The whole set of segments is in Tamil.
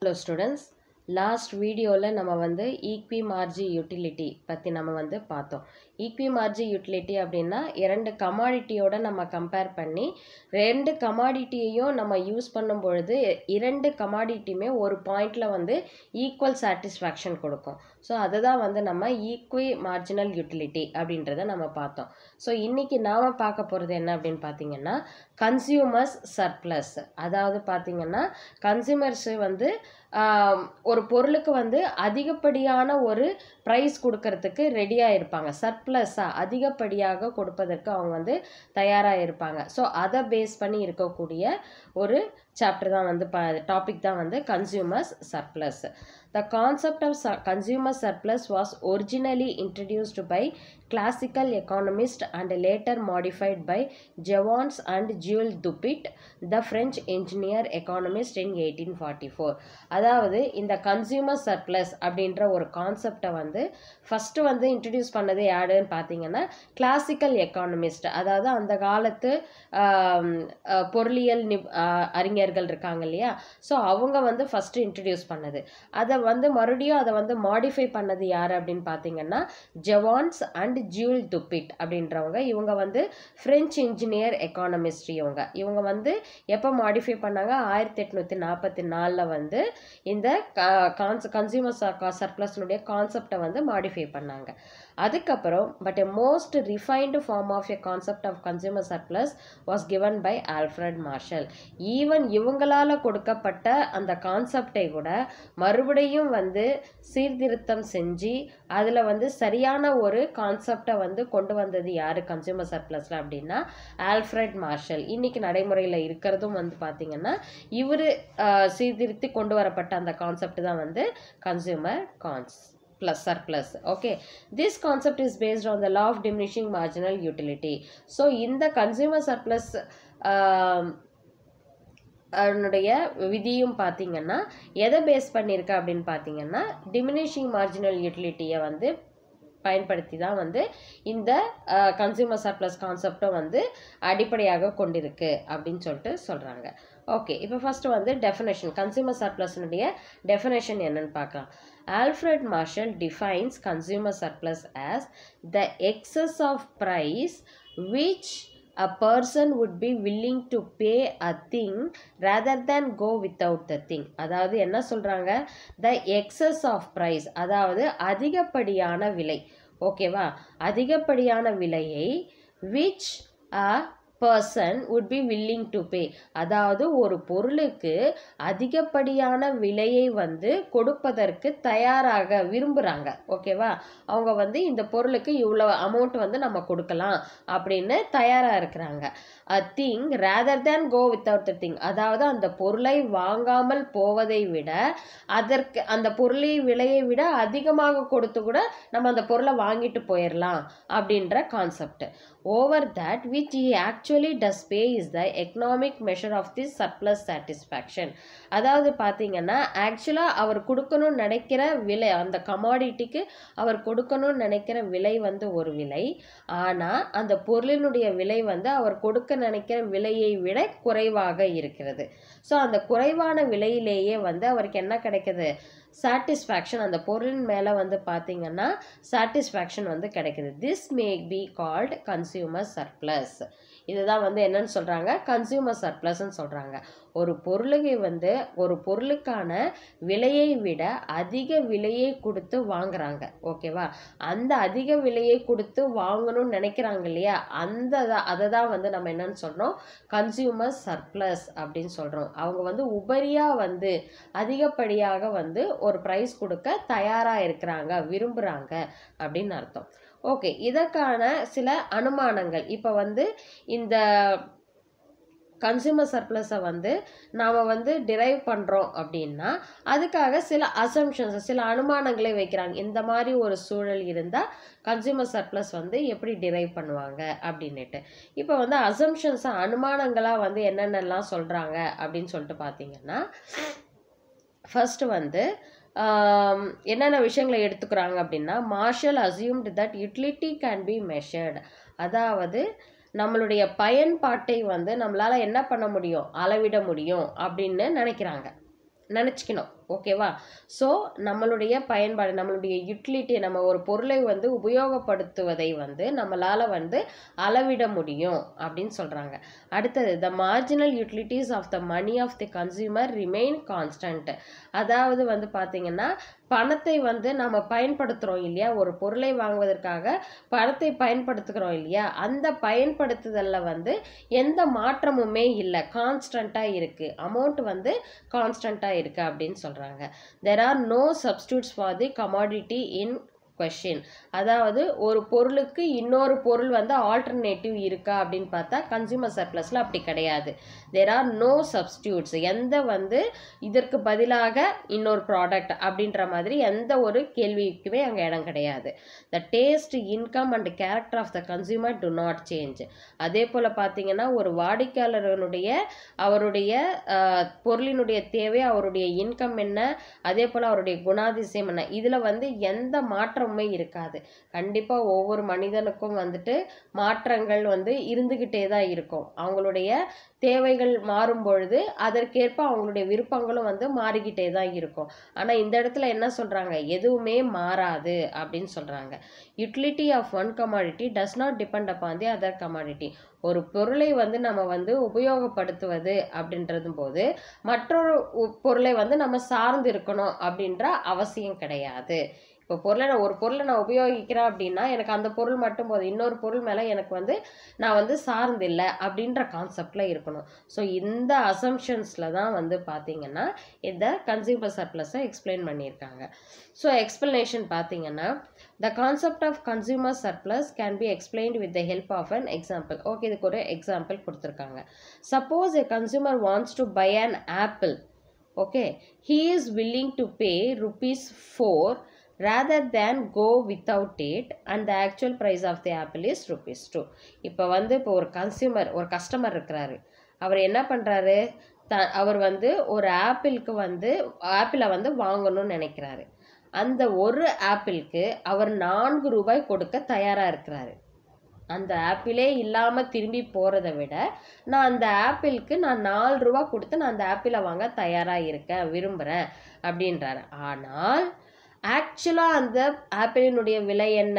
ஹலோ ஸ்டூடெண்ட்ஸ் லாஸ்ட் வீடியோவில் நம்ம வந்து ஈக்வி மார்ஜி யூட்டிலிட்டி பற்றி நம்ம வந்து பார்த்தோம் ஈக்வி மார்ஜி யூட்டிலிட்டி அப்படின்னா இரண்டு கமாடிட்டியோட நம்ம கம்பேர் பண்ணி ரெண்டு கமாடிட்டியையும் நம்ம யூஸ் பண்ணும் பொழுது இரண்டு கமாடிட்டியுமே ஒரு பாயிண்டில் வந்து ஈக்குவல் சாட்டிஸ்ஃபேக்ஷன் கொடுக்கும் ஸோ அதை தான் வந்து நம்ம ஈக்வி மார்ஜினல் யூட்டிலிட்டி அப்படின்றத நம்ம பார்த்தோம் ஸோ இன்றைக்கி நாம் பார்க்க போகிறது என்ன அப்படின்னு பார்த்தீங்கன்னா கன்சியூமர்ஸ் சர்ப்ளஸ் அதாவது பார்த்தீங்கன்னா கன்சியூமர்ஸு வந்து ஆம், ஒரு பொருளுக்கு வந்து அதிகப்படியான ஒரு ப்ரைஸ் கொடுக்கறதுக்கு ரெடியாக இருப்பாங்க சர்ப்ளஸாக அதிகப்படியாக கொடுப்பதற்கு அவங்க வந்து தயாராக இருப்பாங்க ஸோ அதை பேஸ் பண்ணி இருக்கக்கூடிய ஒரு சாப்டர் தான் வந்து ப டாபிக் தான் வந்து consumers surplus the concept of consumer surplus was originally introduced by classical economist and later modified by Jevons and Jules Dupuit the French engineer economist in eighteen forty four அதாவது இந்த கன்சியூமர் சர்ப்ளஸ் அப்படின்ற ஒரு கான்செப்டை வந்து ஃபஸ்ட்டு வந்து இன்ட்ரடியூஸ் பண்ணது யாருன்னு பார்த்தீங்கன்னா கிளாசிக்கல் எக்கானமிஸ்ட் அதாவது அந்த காலத்து ஆம், அஹ், பொருளியல் நிப் அஹ், அறிஞர்கள் இருக்காங்க இல்லையா ஸோ அவங்க வந்து ஃபஸ்ட்டு இன்ட்ரடியூஸ் பண்ணது அதை வந்து மறுபடியும் அதை வந்து மாடிஃபை பண்ணது யார் அப்படின்னு பார்த்தீங்கன்னா ஜெவான்ஸ் அண்ட் ஜியூல் துப்பிட் அப்படின்றவங்க இவங்க வந்து ஃப்ரெஞ்ச் இன்ஜினியர் எக்கானமிஸ்ட் இவங்க இவங்க வந்து எப்போ மாடிஃபை பண்ணாங்க ஆயிரத்தி எட்நூற்றி நாற்பத்தி நாலில் வந்து இந்த கான்ஸ் கன்சியூமர் சர்ப்ளஸ்னுடைய கான்செப்டை வந்து மாடிஃபை பண்ணாங்க அதுக்கப்புறம் but a most refined form of a concept of consumer surplus was given by Alfred Marshall even இவங்களால கொடுக்கப்பட்ட அந்த கான்செப்டை கூட மறுபடியும் வந்து சீர்திருத்தம் செஞ்சு அதில் வந்து சரியான ஒரு கான்செப்டை வந்து கொண்டு வந்தது யார் கன்சியூமர் சர்ப்ளஸில் அப்படின்னா ஆல்ஃப்ரட் மார்ஷல் இன்னைக்கு நடைமுறையில் இருக்கிறதும் வந்து பார்த்திங்கன்னா இவர் சீர்திருத்தி கொண்டு வரப்பட்ட அந்த கான்செப்ட் தான் வந்து consumer cons plus surplus okay this concept is based on the law of diminishing marginal utility so இந்த consumer surplus ஆம், அதனுடைய விதியும் பார்த்தீங்கன்னா எதை பேஸ் பண்ணியிருக்கு அப்படின்னு பார்த்தீங்கன்னா டிமினிஷிங் மார்ஜினல் யூட்டிலிட்டியை வந்து பயன்படுத்தி தான் வந்து இந்த கன்சியூமர் சர்ப்ளஸ் கான்செப்டும் வந்து அடிப்படையாக கொண்டிருக்கு அப்படின்னு சொல்லிட்டு சொல்கிறாங்க ஓகே இப்போ ஃபஸ்ட்டு வந்து டெஃபினேஷன் கன்சியூமர் சர்ப்ளஸ்னுடைய டெஃபினேஷன் என்னன்னு பார்க்கலாம் Alfred Marshall defines consumer surplus as the excess of price which a person would be willing to pay a thing rather than go without the thing அதாவது என்ன சொல்றாங்க the excess of price அதாவது அதிகப்படியான விலை ஓகேவா அதிகப்படியான விலையை which a person would be willing to pay அதாவது ஒரு பொருளுக்கு அதிகப்படியான விலையை வந்து கொடுப்பதற்கு தயாராக விரும்புகிறாங்க ஓகேவா அவங்க வந்து இந்த பொருளுக்கு இவ்வளோ அமௌண்ட் வந்து நம்ம கொடுக்கலாம் அப்படின்னு தயாராக இருக்கிறாங்க a thing rather than go without the thing அதாவது அந்த பொருளை வாங்காமல் போவதை விட அதற்கு அந்த பொருளை விலையை விட அதிகமாக கொடுத்து கூட நம்ம அந்த பொருளை வாங்கிட்டு போயிடலாம் அப்படின்ற concept over that which he actually does pay is the economic measure of the surplus satisfaction அதாவது பார்த்தீங்கன்னா ஆக்சுவலாக அவர் கொடுக்கணும்னு நினைக்கிற விலை அந்த கமாடிட்டிக்கு அவர் கொடுக்கணும்னு நினைக்கிற விலை வந்து ஒரு விலை ஆனால் அந்த பொருளினுடைய விலை வந்து அவர் கொடுக்க நினைக்கிற விலையை விட குறைவாக இருக்கிறது ஸோ அந்த குறைவான விலையிலேயே வந்து அவருக்கு என்ன கிடைக்குது சாட்டிஸ்ஃபேக்ஷன் அந்த பொருளின் மேலே வந்து பார்த்தீங்கன்னா சாட்டிஸ்ஃபேக்ஷன் வந்து கிடைக்குது this may be called consumer surplus இதுதான் வந்து என்னன்னு சொல்கிறாங்க கன்சியூமர் சர்ப்ளஸ்ன்னு சொல்கிறாங்க ஒரு பொருளுக்கு வந்து ஒரு பொருளுக்கான விலையை விட அதிக விலையை கொடுத்து வாங்குறாங்க ஓகேவா அந்த அதிக விலையை கொடுத்து வாங்கணும்னு நினைக்கிறாங்க இல்லையா அந்த த- அதை தான் வந்து நம்ம என்னன்னு சொல்கிறோம் கன்சியூமர் சர்ப்ளஸ் அப்படின்னு சொல்கிறோம் அவங்க வந்து உபரியாக வந்து அதிகப்படியாக வந்து ஒரு ப்ரைஸ் கொடுக்க தயாராக இருக்கிறாங்க விரும்புகிறாங்க அப்படின்னு அர்த்தம் ஓகே இதற்கான சில அனுமானங்கள் இப்போ வந்து இந்த கன்சியூமர் சர்ப்ளஸை வந்து நாம் வந்து டிரைவ் பண்ணுறோம் அப்படின்னா அதுக்காக சில அசம்ஷன்ஸ் சில அனுமானங்களை வைக்கிறாங்க இந்த மாதிரி ஒரு சூழல் இருந்தால் கன்சியூமர் சர்ப்ளஸ் வந்து எப்படி டிரைவ் பண்ணுவாங்க அப்படின்னுட்டு இப்போ வந்து அசம்ஷன்ஸை அனுமானங்களாக வந்து என்னென்னலாம் சொல்கிறாங்க அப்படின்னு சொல்லிட்டு பார்த்தீங்கன்னா ஃபர்ஸ்ட் வந்து ஆம், என்னென்ன விஷயங்களை எடுத்துக்கிறாங்க அப்படின்னா Marshall assumed that utility can be measured அதாவது நம்மளுடைய பயன்பாட்டை வந்து நம்மளால் என்ன பண்ண முடியும் அளவிட முடியும் அப்படின்னு நினைக்கிறாங்க நினச்சிக்கணும் ஓகேவா ஸோ நம்மளுடைய பயன்பாடு நம்மளுடைய யூட்டிலிட்டி நம்ம ஒரு பொருளை வந்து உபயோகப்படுத்துவதை வந்து நம்மளால் வந்து அளவிட முடியும் அப்படின்னு சொல்கிறாங்க அடுத்தது the marginal utilities of the money of the consumer remain constant அதாவது வந்து பார்த்திங்கன்னா பணத்தை வந்து நம்ம பயன்படுத்துகிறோம் இல்லையா ஒரு பொருளை வாங்குவதற்காக பணத்தை பயன்படுத்துகிறோம் இல்லையா அந்த பயன்படுத்துதலில் வந்து எந்த மாற்றமுமே இல்லை கான்ஸ்டண்ட்டாக இருக்குது அமௌண்ட் வந்து கான்ஸ்டண்ட்டாக இருக்குது அப்படின்னு சொல்கிறாங்க there are no substitutes for the commodity in question அதாவது ஒரு பொருளுக்கு இன்னொரு பொருள் வந்து ஆல்டர்னேட்டிவ் இருக்கா அப்படின்னு பார்த்தா கன்சியூமர் சர்ப்ளஸில் அப்படி கிடையாது தேர் ஆர் நோ சப்ஸ்டியூட்ஸ் எந்த வந்து இதற்கு பதிலாக இன்னொரு ப்ராடக்ட் அப்படின்ற மாதிரி எந்த ஒரு கேள்விக்குமே அங்கே இடம் கிடையாது the taste income and character of the consumer do not change அதே போல் பார்த்தீங்கன்னா ஒரு வாடிக்கையாளரனுடைய அவருடைய அஹ், பொருளினுடைய தேவை அவருடைய இன்கம் என்ன அதே போல் அவருடைய குணாதிசயம் என்ன இதில் வந்து எந்த மாற்றமுமே இருக்காது கண்டிப்பாக ஒவ்வொரு மனிதனுக்கும் வந்துட்டு மாற்றங்கள் வந்து இருந்துக்கிட்டே தான் இருக்கும் அவங்களுடைய தேவைகள் மாறும் பொழுது அதற்கேற்ப அவங்களுடைய விருப்பங்களும் வந்து மாறிக்கிட்டே தான் இருக்கும் ஆனால் இந்த இடத்துல என்ன சொல்கிறாங்க எதுவுமே மாறாது அப்படின்னு சொல்கிறாங்க utility of one commodity does not depend upon the other commodity ஒரு பொருளை வந்து நம்ம வந்து உபயோகப்படுத்துவது அப்படின்றது போது மற்றொரு உ- பொருளை வந்து நம்ம சார்ந்து இருக்கணும் அப்படின்ற அவசியம் கிடையாது இப்போ பொருளை நான் ஒரு பொருளை நான் உபயோகிக்கிறேன் அப்படின்னா எனக்கு அந்த பொருள் மட்டும் போதும் இன்னொரு பொருள் மேலே எனக்கு வந்து நான் வந்து சார்ந்து இல்லை அப்படின்ற கான்செப்டில் இருக்கணும் ஸோ இந்த அசம்ஷன்ஸில் தான் வந்து பார்த்தீங்கன்னா இந்த கன்சியூமர் சர்ப்ளஸை எக்ஸ்பிளைன் பண்ணியிருக்காங்க ஸோ எக்ஸ்பிளனேஷன் பார்த்தீங்கன்னா the concept of consumer surplus can be explained with the help of an example okay இதுக்கு ஒரு எக்ஸாம்பிள் கொடுத்துருக்காங்க suppose a consumer wants to buy an apple okay he is willing to pay rupees 4 rather than go without it and the actual price of the apple is rupees 2 இப்போ வந்து இப்போ ஒரு கன்சியூமர் ஒரு கஸ்டமர் இருக்கிறாரு அவர் என்ன பண்ணுறாரு த அவர் வந்து ஒரு ஆப்பிளுக்கு வந்து ஆப்பிளை வந்து வாங்கணும்னு நினைக்கிறாரு அந்த ஒரு ஆப்பிளுக்கு அவர் நான்கு ரூபாய் கொடுக்க தயாராக இருக்கிறாரு அந்த ஆப்பிளே இல்லாமல் திரும்பி போகிறத விட நான் அந்த ஆப்பிளுக்கு நான் நாலு ரூபா கொடுத்து நான் அந்த ஆப்பிளை வாங்க தயாராக இருக்கேன் விரும்புகிறேன் அப்படின்றாரு ஆனால் ஆக்சுவலாக அந்த ஆப்பிளினுடைய விலை என்ன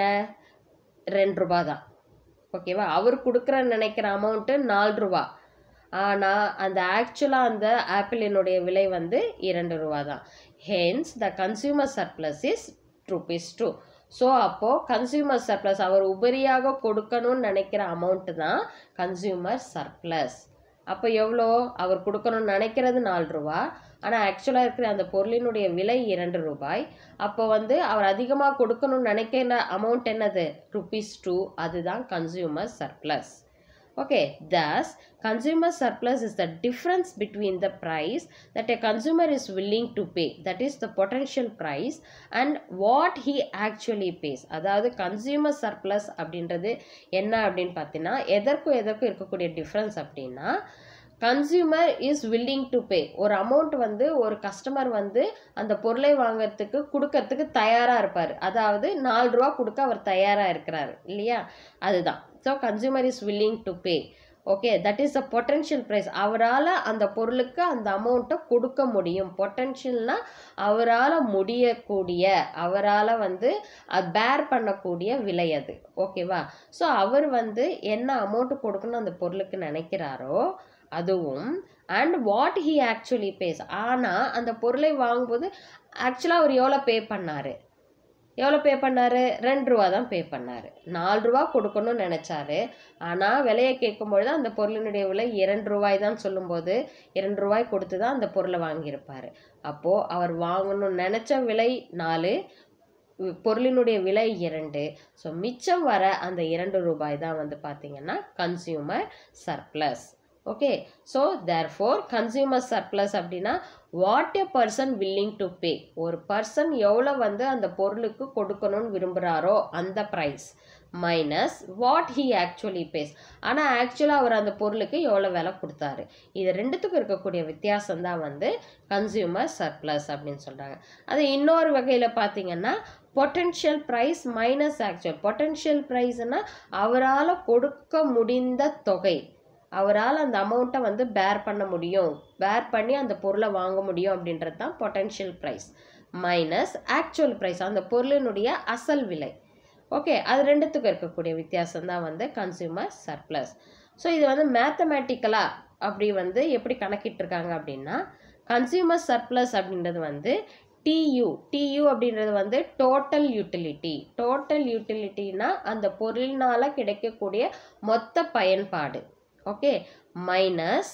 ரெண்டு ரூபா தான் ஓகேவா அவர் கொடுக்குற நினைக்கிற அமௌண்ட்டு நாலு ரூபா ஆனால் அந்த ஆக்சுவலாக அந்த ஆப்பிளினுடைய விலை வந்து இரண்டு ரூபா தான் hence the consumer surplus is rupees two so அப்போது கன்சியூமர் சர்ப்ளஸ் அவர் உபரியாக கொடுக்கணும்னு நினைக்கிற அமௌண்ட்டு தான் கன்சியூமர் சர்ப்ளஸ் அப்போ எவ்வளோ அவர் கொடுக்கணும்னு நினைக்கிறது நாலு ரூபா ஆனால் ஆக்சுவலாக இருக்கிற அந்த பொருளினுடைய விலை இரண்டு ரூபாய் அப்போ வந்து அவர் அதிகமாக கொடுக்கணும்னு நினைக்கிற அமௌண்ட் என்னது ருபீஸ் டூ அதுதான் consumer surplus okay thus consumer surplus is the difference between the price that a consumer is willing to pay that is the potential price and what he actually pays அதாவது consumer surplus அப்படின்றது என்ன அப்படின்னு பார்த்தீங்கன்னா எதற்கும் எதற்கும் இருக்கக்கூடிய டிஃப்ரென்ஸ் அப்படின்னா consumer is willing to pay ஒரு அமௌண்ட் வந்து ஒரு கஸ்டமர் வந்து அந்த பொருளை வாங்குறதுக்கு கொடுக்கறதுக்கு தயாராக இருப்பார் அதாவது நாலு ரூபா கொடுக்க அவர் தயாராக இருக்கிறாரு இல்லையா அதுதான் so consumer is willing to pay okay that is a potential price அவரால் அந்த பொருளுக்கு அந்த அமௌண்ட்டை கொடுக்க முடியும் பொட்டென்ஷியல்னா அவரால் முடியக்கூடிய அவரால் வந்து அது பேர் பண்ணக்கூடிய விலை அது ஓகேவா ஸோ அவர் வந்து என்ன அமௌண்ட் கொடுக்கணும் அந்த பொருளுக்கு நினைக்கிறாரோ அதுவும் and what he actually pays ஆனால் அந்த பொருளை வாங்கும்போது ஆக்சுவலாக அவர் எவ்வளோ பே பண்ணார் எவ்வளோ பே பண்ணாரு ரெண்டு ரூபா தான் பே பண்ணாரு நாலு ரூபா கொடுக்கணும்னு நினச்சாரு ஆனால் விலையை கேட்கும்பொழுது அந்த பொருளினுடைய விலை இரண்டு ரூபாய் தான் சொல்லும்போது இரண்டு ரூபாய் கொடுத்து தான் அந்த பொருளை வாங்கியிருப்பார் அப்போது அவர் வாங்கணும்னு நினச்ச விலை நாலு வி- பொருளினுடைய விலை இரண்டு ஸோ மிச்சம் வர அந்த இரண்டு ரூபாய் தான் வந்து பார்த்தீங்கன்னா consumer surplus okay so therefore consumer surplus அப்படின்னா what a person willing to pay ஒரு பர்சன் எவ்வளோ வந்து அந்த பொருளுக்கு கொடுக்கணும்னு விரும்புகிறாரோ அந்த price minus what he actually pays ஆனால் ஆக்சுவலாக அவர் அந்த பொருளுக்கு எவ்வளோ விலை கொடுத்தாரு இது ரெண்டுத்துக்கும் இருக்கக்கூடிய வித்தியாசம் தான் வந்து கன்சியூமர் சர்ப்ளஸ் அப்படின்னு சொல்கிறாங்க அது இன்னொரு வகையில் பார்த்தீங்கன்னா potential price minus actual potential ப்ரைஸ்னால் அவரால் கொடுக்க முடிந்த தொகை அவரால் அந்த அமௌண்ட்டை வந்து பேர் பண்ண முடியும் பேர் பண்ணி அந்த பொருளை வாங்க முடியும் அப்படின்றது தான் potential price minus actual price அந்த பொருளினுடைய அசல் விலை ஓகே அது ரெண்டுத்துக்கும் இருக்கக்கூடிய வித்தியாசம் தான் வந்து கன்சியூமர் சர்ப்ளஸ் ஸோ இது வந்து மேத்தமேட்டிக்கலாக அப்படி வந்து எப்படி கணக்கிட்டிருக்காங்க அப்படின்னா கன்சியூமர் சர்ப்ளஸ் அப்படின்றது வந்து டியூ டியூ அப்படின்றது வந்து டோட்டல் யூட்டிலிட்டி டோட்டல் யூட்டிலிட்டினா அந்த பொருளினால் கிடைக்கக்கூடிய மொத்த பயன்பாடு ஓகே மைனஸ்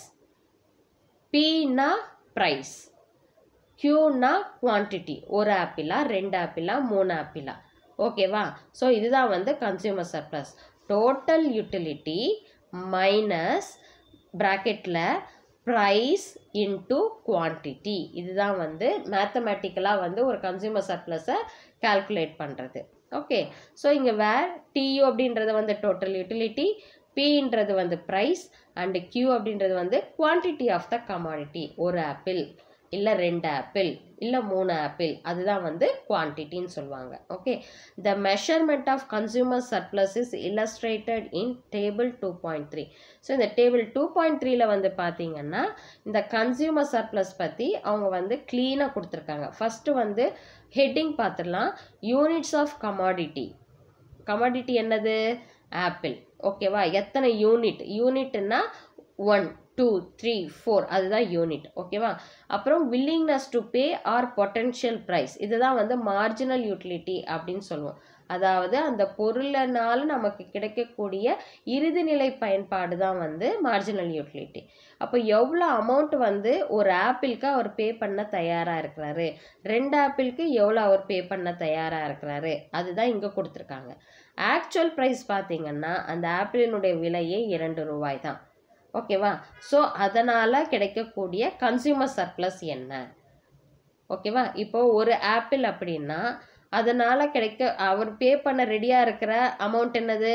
பீனா ப்ரைஸ் க்யூனா குவான்டிட்டி ஒரு ஆப்பிளா ரெண்டு ஆப்பிளா மூணு ஆப்பிளா ஓகேவா ஸோ இதுதான் வந்து consumer surplus total utility minus ப்ராக்கெட்டில் ப்ரைஸ் இன்ட்டு குவான்டிட்டி இதுதான் வந்து மேத்தமேட்டிக்கலாக வந்து ஒரு கன்சியூமர் சர்ப்ளஸை கால்குலேட் பண்ணுறது ஓகே ஸோ இங்கே வேர் டியூ அப்படின்றது வந்து டோட்டல் யூட்டிலிட்டி பின்றது வந்து ப்ரைஸ் அண்டு கியூ அப்படின்றது வந்து குவான்டிட்டி ஆஃப் த கமாடிட்டி ஒரு ஆப்பிள் இல்லை ரெண்டு ஆப்பிள் இல்லை மூணு ஆப்பிள் அதுதான் வந்து குவான்டிட்டின்னு சொல்லுவாங்க okay the measurement of consumer surplus is illustrated in table two point three so இந்த டேபிள் டூ பாயிண்ட் த்ரீல வந்து பார்த்தீங்கன்னா இந்த கன்சியூமர் சர்ப்ளஸ் பற்றி அவங்க வந்து க்ளீனாக கொடுத்துருக்காங்க ஃபஸ்ட்டு வந்து ஹெட்டிங் பார்த்துடலாம் யூனிட்ஸ் ஆஃப் கமாடிட்டி கமாடிட்டி என்னது ஆப்பிள் ஓகேவா எத்தனை யூனிட் யூனிட்னா ஒன் டூ த்ரீ ஃபோர் அதுதான் யூனிட் ஓகேவா அப்புறம் willingness to pay or potential price இதுதான் வந்து மார்ஜினல் யூட்டிலிட்டி அப்படின்னு சொல்லுவோம் அதாவது அந்த பொருளினால நமக்கு கிடைக்கக்கூடிய இறுதிநிலை பயன்பாடு தான் வந்து மார்ஜினல் யூட்டிலிட்டி அப்போ எவ்வளோ அமௌண்ட் வந்து ஒரு ஆப்பிளுக்கு அவர் பே பண்ண தயாராக இருக்கிறாரு ரெண்டு ஆப்பிளுக்கு எவ்வளோ அவர் பே பண்ண தயாராக இருக்கிறாரு அதுதான் இங்கே கொடுத்துருக்காங்க ஆக்சுவல் ப்ரைஸ் பார்த்தீங்கன்னா அந்த ஆப்பிளினுடைய விலையே இரண்டு ரூபாய் தான் ஓகேவா ஸோ அதனால் கிடைக்கக்கூடிய கன்சியூமர் சர்ப்ளஸ் என்ன ஓகேவா இப்போ ஒரு ஆப்பிள் அப்படின்னா அதனால் கிடைக்க அவர் பே பண்ண ரெடியாக இருக்கிற அமௌண்ட் என்னது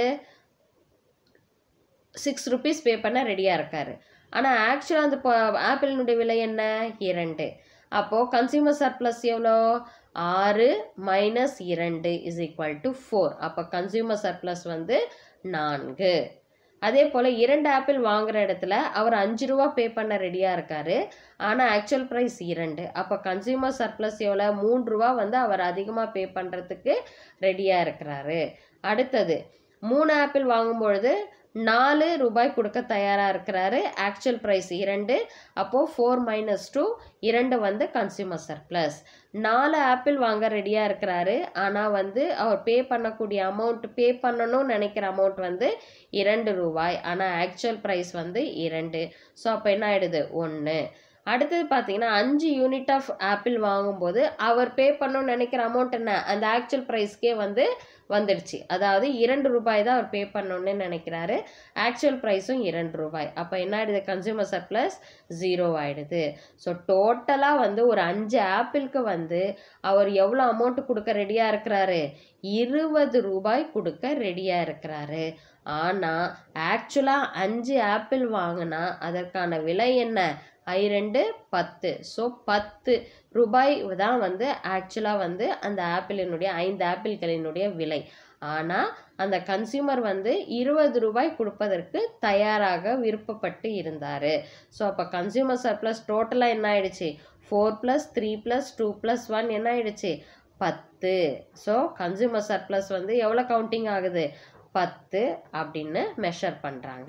சிக்ஸ் ருபீஸ் பே பண்ண ரெடியாக இருக்காரு ஆனால் ஆக்சுவலாக அந்த ஆப்பிளினுடைய விலை என்ன இரண்டு அப்போது கன்சியூமர் சர்ப்ளஸ் எவ்வளோ ஆறு மைனஸ் இரண்டு இஸ் ஈக்குவல் டு ஃபோர் அப்போ கன்சியூமர் சர்ப்ளஸ் வந்து நான்கு அதே போல் இரண்டு ஆப்பிள் வாங்குற இடத்துல அவர் அஞ்சு ரூபா பே பண்ண ரெடியாக இருக்காரு ஆனால் ஆக்சுவல் ப்ரைஸ் இரண்டு அப்போ கன்சியூமர் சர்ப்ளஸ் எவ்வளோ மூன்று ரூபா வந்து அவர் அதிகமாக பே பண்ணுறதுக்கு ரெடியாக இருக்கிறாரு அடுத்தது மூணு ஆப்பிள் வாங்கும்பொழுது நாலு ரூபாய் கொடுக்க தயாராக இருக்கிறாரு ஆக்சுவல் ப்ரைஸ் இரண்டு அப்போது ஃபோர் மைனஸ் டூ இரண்டு வந்து கன்சியூமர் சர்ப்ளஸ் நாலு ஆப்பிள் வாங்க ரெடியாக இருக்கிறாரு ஆனால் வந்து அவர் பே பண்ணக்கூடிய அமௌண்ட் பே பண்ணணும்னு நினைக்கிற அமௌண்ட் வந்து இரண்டு ரூபாய் ஆனால் ஆக்சுவல் ப்ரைஸ் வந்து இரண்டு ஸோ அப்போ என்ன ஆகிடுது ஒன்று அடுத்தது பார்த்தீங்கன்னா அஞ்சு யூனிட் ஆஃப் ஆப்பிள் வாங்கும்போது அவர் பே பண்ணணும்னு நினைக்கிற அமௌண்ட் என்ன அந்த ஆக்சுவல் ப்ரைஸ்க்கே வந்து வந்துடுச்சு அதாவது இரண்டு ரூபாய் தான் அவர் பே பண்ணணும்னு நினைக்கிறாரு ஆக்சுவல் ப்ரைஸும் இரண்டு ரூபாய் அப்போ என்ன ஆயிடுது கன்சியூமர் சர்ப்ளஸ் ஜீரோ ஆயிடுது ஸோ டோட்டலாக வந்து ஒரு அஞ்சு ஆப்பிளுக்கு வந்து அவர் எவ்வளோ அமௌண்ட் கொடுக்க ரெடியாக இருக்கிறாரு இருபது ரூபாய் கொடுக்க ரெடியாக இருக்கிறாரு ஆனால் ஆக்சுவலாக அஞ்சு ஆப்பிள் வாங்கினா அதற்கான விலை என்ன ஐ ரெண்டு பத்து ஸோ பத்து ரூபாய் தான் வந்து ஆக்சுவலாக வந்து அந்த ஆப்பிளினுடைய ஐந்து ஆப்பிள்களினுடைய விலை ஆனால் அந்த கன்சியூமர் வந்து இருபது ரூபாய் கொடுப்பதற்கு தயாராக விருப்பப்பட்டு இருந்தார் ஸோ அப்போ கன்சியூமர் சர்ப்ளஸ் டோட்டலாக என்ன ஆயிடுச்சு four plus three plus two plus one என்ன ஆயிடுச்சு பத்து ஸோ கன்சியூமர் சர்ப்ளஸ் வந்து எவ்வளோ கவுண்டிங் ஆகுது பத்து அப்படின்னு மெஷர் பண்ணுறாங்க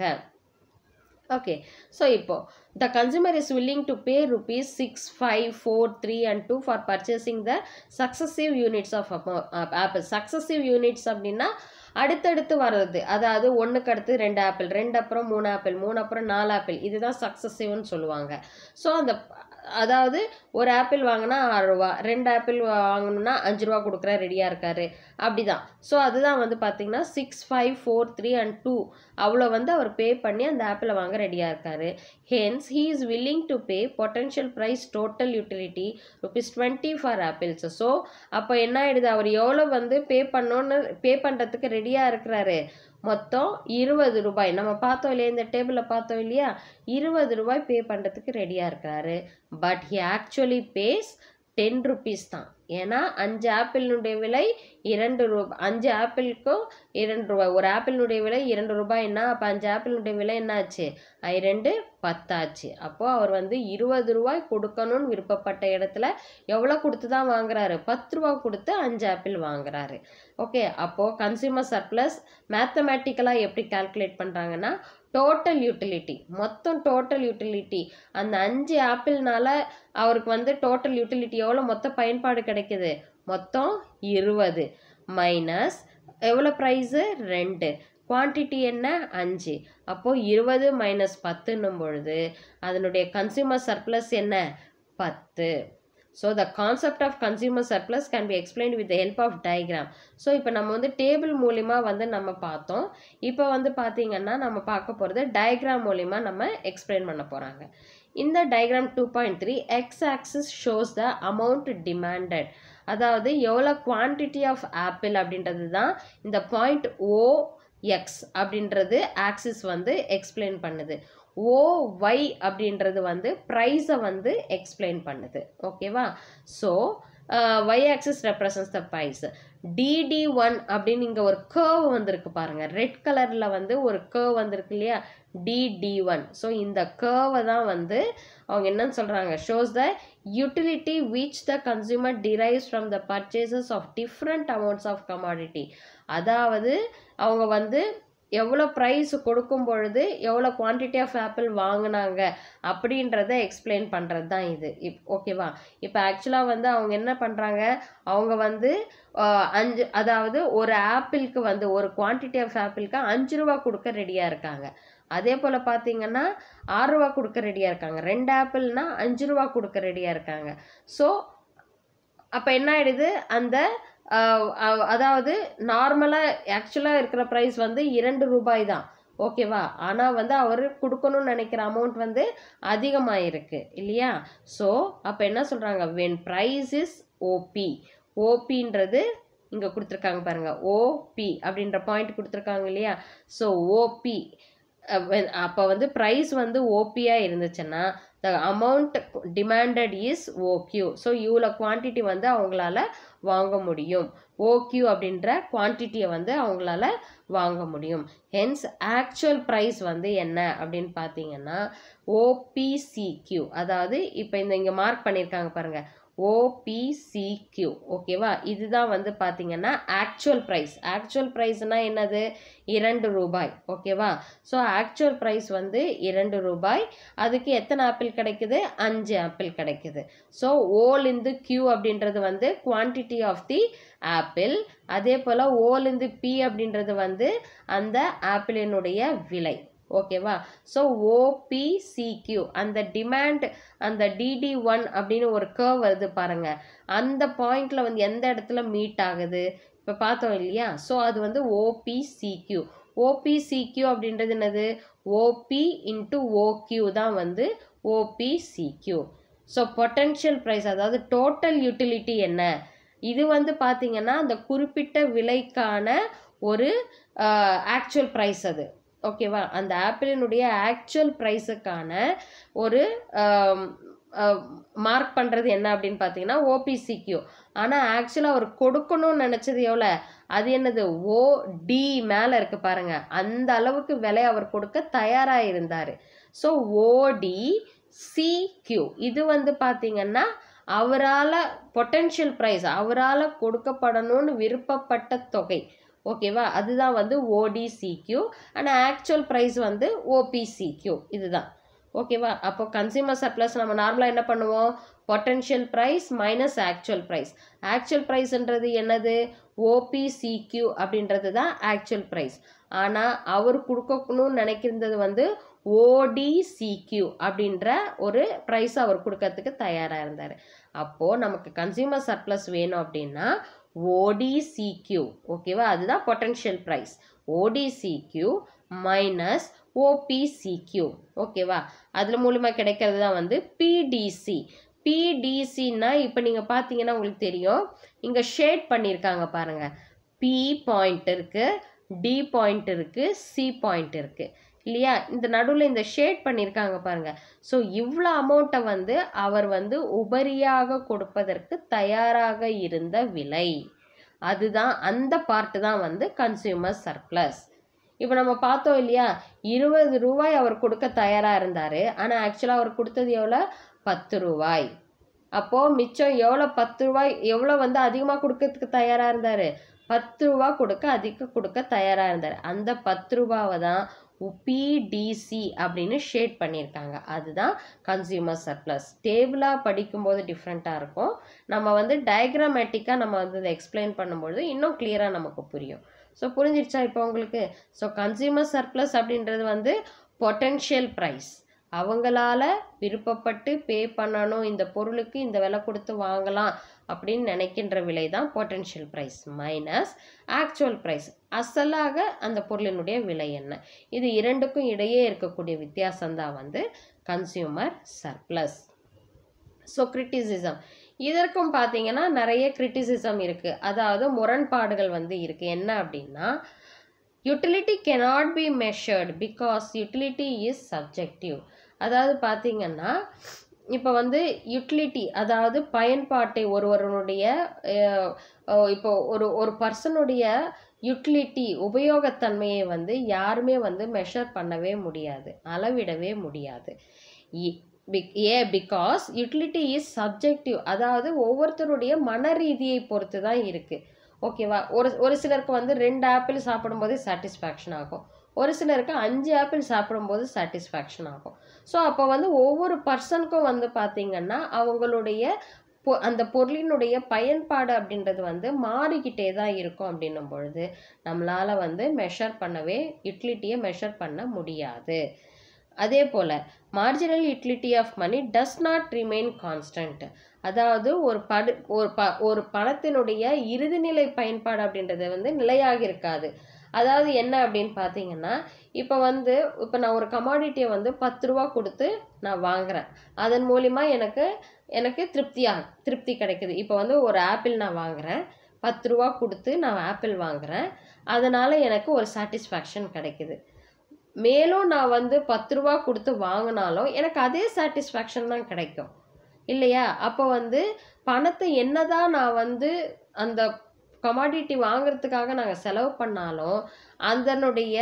ஓகே ஸோ இப்போ the consumer is willing to pay rupees six five four three and two for purchasing the successive units of apple successive units அப்படின்னா அடுத்தடுத்து வர்றது அதாவது ஒன்றுக்கு அடுத்து ரெண்டு ஆப்பிள் ரெண்டு அப்புறம் மூணு ஆப்பிள் மூணு அப்புறம் நாலு ஆப்பிள் இதுதான் சக்ஸசிவ்னு சொல்லுவாங்க ஸோ அந்த அதாவது ஒரு ஆப்பிள் வாங்கினா ஆறு ரூபா ரெண்டு ஆப்பிள் வாங்கணும்னா அஞ்சு ரூபா கொடுக்குற ரெடியாக இருக்காரு அப்படிதான் ஸோ அதுதான் வந்து பார்த்தீங்கன்னா six five four three and two அவ்வளோ வந்து அவர் பே பண்ணி அந்த ஆப்பிளை வாங்க ரெடியாக இருக்காரு hence he is willing to pay potential price total utility rupees twenty for apples so அப்போ என்ன ஆயிடுது அவர் எவ்வளோ வந்து பே பண்ணோன்னு பே பண்ணுறதுக்கு ரெடியாக இருக்கிறாரு மொத்தம் இருபது ரூபாய் நம்ம பார்த்தோம் இல்லையா இந்த டேபிளில் பார்த்தோம் இல்லையா இருபது ரூபாய் பே பண்ணுறதுக்கு ரெடியாக இருக்கிறாரு but he actually pays ten rupees தான் ஏன்னா அஞ்சு ஆப்பிளினுடைய விலை இரண்டு ரூபாய் அஞ்சு ஆப்பிளுக்கும் இரண்டு ரூபாய் ஒரு ஆப்பிளினுடைய விலை இரண்டு ரூபாய்னா அப்போ அஞ்சு ஆப்பிளினுடைய விலை என்ன ஆச்சு ஐ ரெண்டு பத்தாச்சு அப்போது அவர் வந்து இருபது ரூபாய் கொடுக்கணும்னு விருப்பப்பட்ட இடத்துல எவ்வளோ கொடுத்து தான் வாங்குறாரு பத்து ரூபா கொடுத்து அஞ்சு ஆப்பிள் வாங்குறாரு ஓகே அப்போது கன்சியூமர் சர்ப்ளஸ் மேத்தமேட்டிக்கலாக எப்படி கால்குலேட் பண்ணுறாங்கன்னா டோட்டல் யூட்டிலிட்டி மொத்தம் டோட்டல் யூட்டிலிட்டி அந்த அஞ்சு ஆப்பிள்னால அவருக்கு வந்து டோட்டல் யூட்டிலிட்டி எவ்வளோ மொத்த பயன்பாடு கிடைக்குது மொத்தம் இருபது மைனஸ் எவ்வளோ ப்ரைஸு ரெண்டு குவான்டிட்டி என்ன அஞ்சு அப்போது இருபது மைனஸ் பத்துன்னும் பொழுது அதனுடைய கன்சியூமர் சர்ப்ளஸ் என்ன பத்து so the concept of consumer surplus can be explained with help of diagram so இப்போ நம்ம வந்து டேபிள் மூலிமா வந்து நம்ம பார்த்தோம் இப்போ வந்து பார்த்தீங்கன்னா நம்ம பார்க்க போகிறது டயக்ராம் மூலிமா நம்ம எக்ஸ்பிளைன் பண்ண போகிறாங்க இந்த diagram two point three X axis shows the amount demanded அதாவது எவ்வளோ குவான்டிட்டி ஆஃப் ஆப்பிள் அப்படின்றது தான் இந்த பாயிண்ட் ஓ எக்ஸ் அப்படின்றது ஆக்சிஸ் வந்து எக்ஸ்பிளைன் பண்ணுது ஓ ஒய் அப்படின்றது வந்து ப்ரைஸை வந்து எக்ஸ்பிளைன் பண்ணுது ஓகேவா so Y axis represents the price DD one அப்படின்னு இங்கே ஒரு கேர்வ் வந்திருக்கு பாருங்கள் ரெட் கலரில் வந்து ஒரு கேர்வ் வந்திருக்கு இல்லையா டிடி ஒன் ஸோ இந்த கேர்வை தான் வந்து அவங்க என்னன்னு சொல்கிறாங்க shows the utility which the consumer drives from the purchases of different amounts of commodity அதாவது அவங்க வந்து எவ்வளோ ப்ரைஸ் கொடுக்கும் பொழுது எவ்வளோ குவான்டிட்டி ஆஃப் ஆப்பிள் வாங்கினாங்க அப்படின்றத எக்ஸ்பிளைன் பண்ணுறது தான் இது இப் ஓகேவா இப்போ ஆக்சுவலாக வந்து அவங்க என்ன பண்ணுறாங்க அவங்க வந்து அஞ்சு அதாவது ஒரு ஆப்பிளுக்கு வந்து ஒரு குவான்டிட்டி ஆஃப் ஆப்பிளுக்கு அஞ்சு ரூபா கொடுக்க ரெடியாக இருக்காங்க அதே போல் பார்த்தீங்கன்னா ஆறு ரூபா கொடுக்க ரெடியாக இருக்காங்க ரெண்டு ஆப்பிள்னா அஞ்சு ரூபா கொடுக்க ரெடியாக இருக்காங்க ஸோ அப்போ என்ன ஆயிடுது அந்த அதாவது நார்மலாக ஆக்சுவலாக இருக்கிற ப்ரைஸ் வந்து இரண்டு ரூபாய் தான் ஓகேவா ஆனால் வந்து அவர் கொடுக்கணும்னு நினைக்கிற அமௌண்ட் வந்து அதிகமாக இருக்கு இல்லையா ஸோ அப்போ என்ன சொல்கிறாங்க வென் ப்ரைஸ் இஸ் ஓபி ஓபின்றது இங்கே கொடுத்துருக்காங்க பாருங்க ஓபி அப்படின்ற பாயிண்ட் கொடுத்துருக்காங்க இல்லையா ஸோ ஓபி அப்போ வந்து ப்ரைஸ் வந்து ஓபியாக இருந்துச்சுன்னா the amount demanded is OQ so இவ்வளோ குவான்டிட்டி வந்து அவங்களால வாங்க முடியும் ஓக்யூ அப்படின்ற குவான்டிட்டியை வந்து அவங்களால வாங்க முடியும் ஹென்ஸ் ஆக்சுவல் ப்ரைஸ் வந்து என்ன அப்படின்னு பார்த்தீங்கன்னா ஓபிசிக்யூ அதாவது இப்போ இந்த இங்கே மார்க் பண்ணியிருக்காங்க பாருங்கள் ஓபிசிக்யூ ஓகேவா இதுதான் வந்து பார்த்தீங்கன்னா ஆக்சுவல் ப்ரைஸ் ஆக்சுவல் ப்ரைஸ்னால் என்னது இரண்டு ரூபாய் ஓகேவா ஸோ ஆக்சுவல் ப்ரைஸ் வந்து இரண்டு ரூபாய் அதுக்கு எத்தனை ஆப்பிள் கிடைக்குது அஞ்சு ஆப்பிள் கிடைக்குது ஸோ ஓலிந்து கியூ அப்படின்றது வந்து குவான்டிட்டி ஆஃப் தி ஆப்பிள் அதே போல் ஓலிந்து பி அப்படின்றது வந்து அந்த ஆப்பிளினுடைய விலை ஓகேவா ஸோ ஓபிசிக்யூ அந்த டிமாண்ட் அந்த டிடி ஒன் அப்படின்னு ஒரு கர்வ் வருது பாருங்க அந்த பாயிண்ட்ல வந்து எந்த இடத்துல மீட் ஆகுது இப்போ பார்த்தோம் இல்லையா ஸோ அது வந்து ஓபிசிக்யூ ஓபிசிக்யூ அப்படின்றது என்னது ஓபி இன்ட்டு ஓக்யூ தான் வந்து ஓபிசிக்யூ ஸோ பொட்டென்ஷியல் ப்ரைஸ் அதாவது டோட்டல் யூட்டிலிட்டி என்ன இது வந்து பார்த்தீங்கன்னா அந்த குறிப்பிட்ட விலைக்கான ஒரு ஆக்சுவல் ப்ரைஸ் அது ஓகேவா அந்த ஆப்பிளினுடைய ஆக்சுவல் ப்ரைஸுக்கான ஒரு மார்க் பண்ணுறது என்ன அப்படின்னு பார்த்தீங்கன்னா ஓபிசிக்யூ ஆனால் ஆக்சுவலாக அவர் கொடுக்கணும்னு நினச்சது எவ்வளோ அது என்னது ஓ டி மேலே இருக்கு பாருங்க அந்த அளவுக்கு விலை அவர் கொடுக்க தயாராக இருந்தார் ஸோ ஓடி சிக்யூ இது வந்து பார்த்தீங்கன்னா அவரால் பொட்டென்ஷியல் ப்ரைஸ் அவரால் கொடுக்கப்படணும்னு விருப்பப்பட்ட தொகை ஓகேவா அதுதான் வந்து ஓடிசிக்யூ ஆனால் ஆக்சுவல் ப்ரைஸ் வந்து ஓபிசிக்யூ இதுதான் ஓகேவா அப்போ கன்சியூமர் சர்ப்ளஸ் நம்ம நார்மலாக என்ன பண்ணுவோம் potential price minus actual price actual ப்ரைஸ்ன்றது என்னது ஓபிசிக்யூ அப்படின்றது தான் ஆக்சுவல் ப்ரைஸ் ஆனால் அவர் கொடுக்கணும்னு நினைக்கிறது வந்து ஓடிசிக்யூ அப்படின்ற ஒரு ப்ரைஸ் அவர் கொடுக்கறதுக்கு தயாராக இருந்தார் அப்போது நமக்கு கன்சியூமர் சர்ப்ளஸ் வேணும் அப்படின்னா ஓடிசிக்யூ ஓகேவா அதுதான் potential price ODCQ minus OPCQ ஓகேவா அதில் மூலமாக கிடைக்கிறது தான் வந்து பிடிசி பிடிசின்னா இப்போ நீங்கள் பார்த்தீங்கன்னா உங்களுக்கு தெரியும் இங்கே ஷேட் பண்ணியிருக்காங்க பாருங்கள் பி பாயிண்ட் இருக்குது டி பாயிண்ட் இருக்குது சி பாயிண்ட் இருக்குது இல்லையா இந்த நடுவில் இந்த ஷேட் பண்ணியிருக்காங்க பாருங்க ஸோ இவ்வளோ அமௌண்ட்டை வந்து அவர் வந்து உபரியாக கொடுப்பதற்கு தயாராக இருந்த விலை அதுதான் அந்த பார்ட்டு தான் வந்து கன்சியூமர் சர்ப்ளஸ் இப்போ நம்ம பார்த்தோம் இல்லையா இருபது ரூபாய் அவர் கொடுக்க தயாராக இருந்தார் ஆனால் ஆக்சுவலாக அவர் கொடுத்தது எவ்வளோ பத்து ரூபாய் அப்போது மிச்சம் எவ்வளோ பத்து ரூபாய் எவ்வளோ வந்து அதிகமாக கொடுக்கறதுக்கு தயாராக இருந்தார் பத்து ரூபா கொடுக்க அதிக கொடுக்க தயாராக இருந்தார் அந்த பத்து ரூபாவை தான் பிடிசி அப்படின்னு ஷேட் பண்ணியிருக்காங்க அதுதான் கன்சியூமர் சர்ப்ளஸ் டேபிளாக படிக்கும்போது டிஃப்ரெண்ட்டாக இருக்கும் நம்ம வந்து டயக்ராமேட்டிக்காக நம்ம வந்து இதை எக்ஸ்பிளைன் பண்ணும்பொழுது இன்னும் கிளியராக நமக்கு புரியும் ஸோ புரிஞ்சிருச்சா இப்போ உங்களுக்கு ஸோ கன்சியூமர் சர்ப்ளஸ் அப்படின்றது வந்து பொட்டென்ஷியல் ப்ரைஸ் அவங்களால விருப்பப்பட்டு பே பண்ணணும் இந்த பொருளுக்கு இந்த விலை கொடுத்து வாங்கலாம் அப்படின்னு நினைக்கின்ற விலை தான் potential price minus actual price அசலாக அந்த பொருளினுடைய விலை என்ன இது இரண்டுக்கும் இடையே இருக்கக்கூடிய வித்தியாசம்தான் வந்து கன்சியூமர் சர்ப்ளஸ் ஸோ கிரிட்டிசிசம் இதற்கும் பார்த்தீங்கன்னா நிறைய கிரிட்டிசிசம் இருக்குது அதாவது முரண்பாடுகள் வந்து இருக்குது என்ன அப்படின்னா utility cannot be measured because utility is subjective அதாவது பார்த்தீங்கன்னா இப்போ வந்து யூட்டிலிட்டி அதாவது பயன்பாட்டை ஒருவருடைய அஹ், அஹ், இப்போ ஒரு ஒரு பர்சனுடைய யூட்டிலிட்டி உபயோகத்தன்மையை வந்து யாருமே வந்து மெஷர் பண்ணவே முடியாது அளவிடவே முடியாது இ- பிக் ஏ பிகாஸ் யூட்டிலிட்டி இஸ் சப்ஜெக்டிவ் அதாவது ஒவ்வொருத்தருடைய மன ரீதியை பொறுத்து தான் இருக்குது ஓகேவா ஒரு ஒரு சிலருக்கு வந்து ரெண்டு ஆப்பிள் சாப்பிடும்போதே சாட்டிஸ்ஃபேக்ஷன் ஆகும் ஒரு சிலருக்கு அஞ்சு ஆப்பிள் சாப்பிடும்போது சாட்டிஸ்ஃபேக்ஷன் ஆகும் ஸோ அப்போ வந்து ஒவ்வொரு பர்சனுக்கும் வந்து பார்த்திங்கன்னா அவங்களுடைய பொ- அந்த பொருளினுடைய பயன்பாடு அப்படின்றது வந்து மாறிக்கிட்டே தான் இருக்கும் அப்படின்னும் பொழுது நம்மளால் வந்து மெஷர் பண்ணவே யூட்டிலிட்டியை மெஷர் பண்ண முடியாது அதே போல் marginal utility of money does not remain constant அதாவது ஒரு படு ஒரு ப ஒரு பணத்தினுடைய இறுதிநிலை பயன்பாடு அப்படின்றது வந்து நிலையாக இருக்காது அதாவது என்ன அப்படின்னு பார்த்தீங்கன்னா இப்போ வந்து இப்போ நான் ஒரு கமாடிட்டியை வந்து பத்து ரூபா கொடுத்து நான் வாங்குறேன் அதன் மூலிமா எனக்கு எனக்கு திருப்தியாக திருப்தி கிடைக்குது இப்போ வந்து ஒரு ஆப்பிள் நான் வாங்குறேன் பத்து ரூபா கொடுத்து நான் ஆப்பிள் வாங்குறேன் அதனால் எனக்கு ஒரு சாட்டிஸ்ஃபேக்ஷன் கிடைக்குது மேலும் நான் வந்து பத்து ரூபா கொடுத்து வாங்கினாலும் எனக்கு அதே சாட்டிஸ்ஃபேக்ஷன் தான் கிடைக்கும் இல்லையா அப்போ வந்து பணத்தை என்னதான் நான் வந்து அந்த கமாடிட்டி வாங்குறதுக்காக நாங்கள் செலவு பண்ணாலும் அதனுடைய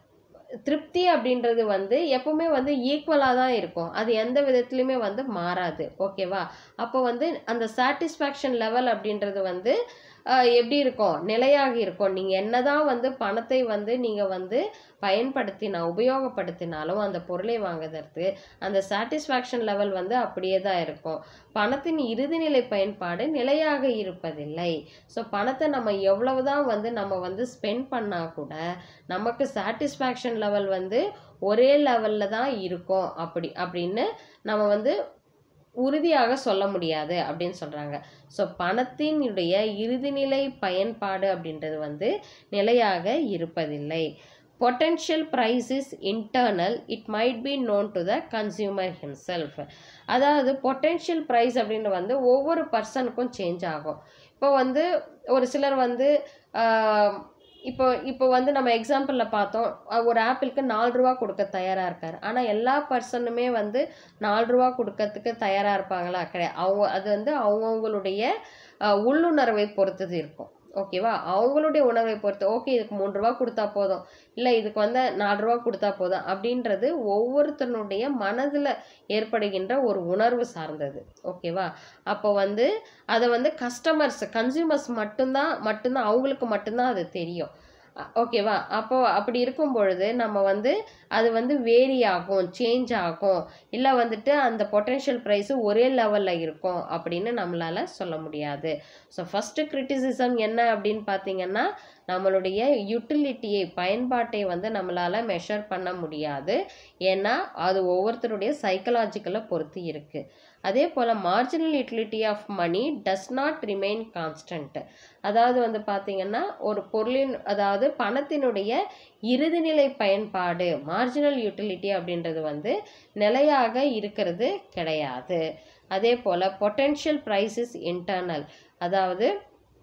திருப்தி அப்படின்றது வந்து எப்பவுமே வந்து ஈக்குவலாக தான் இருக்கும் அது எந்த விதத்துலையுமே வந்து மாறாது ஓகேவா அப்போ வந்து அந்த சாட்டிஸ்ஃபேக்ஷன் லெவல் அப்படின்றது வந்து ஆஹ், எப்படி இருக்கும் நிலையாக இருக்கும் நீங்கள் என்னதான் வந்து பணத்தை வந்து நீங்கள் வந்து பயன்படுத்தினா உபயோகப்படுத்தினாலும் அந்த பொருளை வாங்குறதுக்கு அந்த சாட்டிஸ்ஃபேக்ஷன் லெவல் வந்து அப்படியே தான் இருக்கும் பணத்தின் இறுதிநிலை பயன்பாடு நிலையாக இருப்பதில்லை ஸோ பணத்தை நம்ம எவ்வளவுதான் வந்து நம்ம வந்து ஸ்பெண்ட் பண்ணால் கூட நமக்கு சாட்டிஸ்ஃபேக்ஷன் லெவல் வந்து ஒரே லெவலில் தான் இருக்கும் அப்படி அப்படின்னு நம்ம வந்து உறுதியாக சொல்ல முடியாது அப்படின்னு சொல்கிறாங்க ஸோ பணத்தினுடைய இறுதிநிலை பயன்பாடு அப்படின்றது வந்து நிலையாக இருப்பதில்லை potential price is internal it might be known to the consumer himself அதாவது பொட்டென்ஷியல் ப்ரைஸ் அப்படின்னு வந்து ஒவ்வொரு பர்சனுக்கும் சேஞ்ச் ஆகும் இப்போ வந்து ஒரு சிலர் வந்து ஆஹ், இப்போ இப்போ வந்து நம்ம எக்ஸாம்பிளில் பார்த்தோம் அஹ் ஒரு ஆப்பிளுக்கு நாலு ரூபா கொடுக்க தயாராக இருக்கார் ஆனால் எல்லா பர்சனுமே வந்து நாலு ரூபா கொடுக்கறதுக்கு தயாராக இருப்பாங்களா கிடையாது அவங்க அது வந்து அவங்கவுங்களுடைய அஹ், உள்ளுணர்வை பொறுத்தது இருக்கும் ஓகேவா அவங்களுடைய உணர்வை பொறுத்து ஓகே இதுக்கு மூணு ரூபா கொடுத்தா போதும் இல்லை இதுக்கு வந்து நாலு ரூபா கொடுத்தா போதும் அப்படின்றது ஒவ்வொருத்தனுடைய மனதில் ஏற்படுகின்ற ஒரு உணர்வு சார்ந்தது ஓகேவா அப்போ வந்து அதை வந்து கஸ்டமர்ஸ் கன்சியூமர்ஸ் மட்டும்தான் மட்டும்தான் அவங்களுக்கு மட்டும்தான் அது தெரியும் அ- ஓகேவா அப்போ அப்படி இருக்கும் பொழுது நம்ம வந்து அது வந்து வேரி ஆகும் சேஞ்ச் ஆகும் இல்லை வந்துட்டு அந்த பொட்டென்ஷியல் ப்ரைஸு ஒரே லெவலில் இருக்கும் அப்படின்னு நம்மளால சொல்ல முடியாது ஸோ ஃபஸ்ட்டு கிரிட்டிசிசம் என்ன அப்படின்னு பார்த்தீங்கன்னா நம்மளுடைய யூட்டிலிட்டியை பயன்பாட்டை வந்து நம்மளால் மெஷர் பண்ண முடியாது ஏன்னா அது ஒவ்வொருத்தருடைய சைக்கலாஜிக்கலை பொறுத்து இருக்குது அதே போல் marginal utility of money does not remain constant அதாவது வந்து பார்த்தீங்கன்னா ஒரு பொருளின் அதாவது பணத்தினுடைய இறுதிநிலை பயன்பாடு மார்ஜினல் யூட்டிலிட்டி அப்படின்றது வந்து நிலையாக இருக்கிறது கிடையாது அதே போல் பொட்டென்ஷியல் ப்ரைஸ் இஸ் இன்டர்னல் அதாவது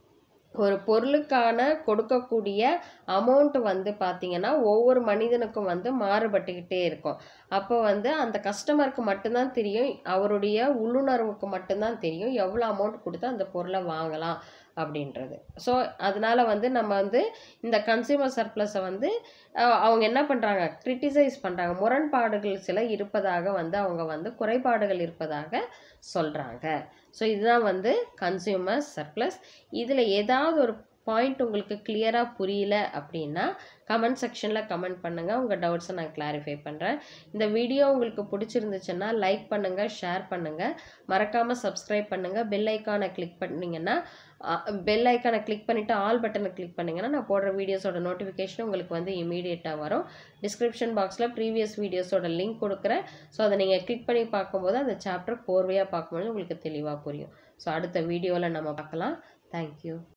ஒரு பொருளுக்கான கொடுக்கக்கூடிய அமௌண்ட் வந்து பார்த்திங்கன்னா ஒவ்வொரு மனிதனுக்கும் வந்து மாறுபட்டுக்கிட்டே இருக்கும் அப்போ வந்து அந்த கஸ்டமருக்கு மட்டும்தான் தெரியும் அவருடைய உள்ளுணர்வுக்கு மட்டும்தான் தெரியும் எவ்வளோ அமௌண்ட் கொடுத்து அந்த பொருளை வாங்கலாம் அப்படின்றது ஸோ அதனால வந்து நம்ம வந்து இந்த கன்சியூமர் சர்ப்ளஸை வந்து அஹ், அவங்க என்ன பண்ணுறாங்க கிரிட்டிசைஸ் பண்ணுறாங்க முரண்பாடுகள் சில இருப்பதாக வந்து அவங்க வந்து குறைபாடுகள் இருப்பதாக சொல்கிறாங்க ஸோ இதுதான் வந்து கன்சியூமர் சர்ப்ளஸ் இதில் ஏதாவது ஒரு பாயிண்ட் உங்களுக்கு கிளியராக புரியல அப்படின்னா கமெண்ட் செக்ஷனில் கமெண்ட் பண்ணுங்கள் உங்கள் டவுட்ஸை நான் கிளாரிஃபை பண்ணுறேன் இந்த வீடியோ உங்களுக்கு பிடிச்சிருந்துச்சுன்னா லைக் பண்ணுங்கள் ஷேர் பண்ணுங்கள் மறக்காமல் சப்ஸ்கிரைப் பண்ணுங்கள் பெல் ஐக்கானை கிளிக் பண்ணிங்கன்னா பெல் ஐக்கானை கிளிக் பண்ணிவிட்டு ஆல் பட்டனை கிளிக் பண்ணிங்கன்னா நான் போடுற வீடியோஸோட நோட்டிஃபிகேஷன் உங்களுக்கு வந்து இமீடியட்டாக வரும் டிஸ்கிரிப்ஷன் பாக்ஸில் ப்ரீவியஸ் வீடியோஸோட லிங்க் கொடுக்குறேன் ஸோ அதை நீங்கள் கிளிக் பண்ணி பார்க்கும்போது அந்த சாப்டர் கோர்வையாக பார்க்கும்போது உங்களுக்கு தெளிவாக புரியும் ஸோ அடுத்த வீடியோவில் நம்ம பார்க்கலாம் தேங்க்யூ